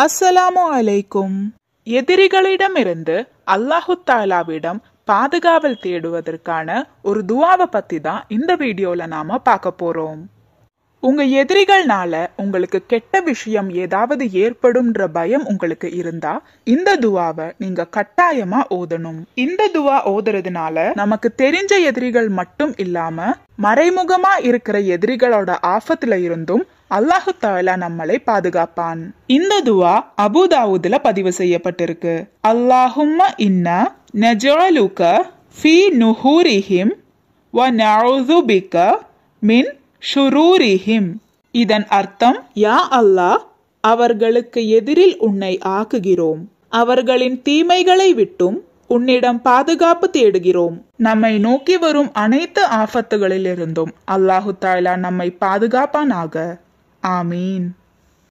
அஸ்ஸலாமு அலைக்கும் எதிரிகளிடமிருந்து அல்லாஹு தாலாவிடம் பாதுகாவல் தேடுவதற்கான ஒரு துவாவை பத்தி தான் இந்த வீடியோல நாம பார்க்க போறோம் உங்க எதிரிகள்னால உங்களுக்கு கெட்ட விஷயம் ஏதாவது ஏற்படும்ன்ற பயம் உங்களுக்கு இருந்தா இந்த துவாவை நீங்க கட்டாயமா ஓதணும் இந்த துவா ஓதுறதுனால நமக்கு தெரிஞ்ச எதிரிகள் மட்டும் இல்லாம மறைமுகமா இருக்கிற எதிரிகளோட ஆபத்துல இருந்தும் அல்லாஹு தாலா நம்மளை பாதுகாப்பான் இந்த துவா அபுதாவுதுல பதிவு செய்யப்பட்டிருக்கு அல்லாஹும்ம இன்னா நஜலுக ஃபி நுஹூரிஹிம் வ நஊது பிக மின் ஷுரூரிஹிம் இதன் அர்த்தம் யா அல்லாஹ் அவர்களுக்கு எதிரில் உன்னை ஆக்குகிறோம் அவர்களின் தீமைகளை விட்டும் உன்னிடம் பாதுகாப்பு தேடுகிறோம் நம்மை நோக்கி வரும் அனைத்து ஆபத்துகளிலிருந்தும் அல்லாஹு தாலா நம்மை பாதுகாப்பானாக ஆமீன்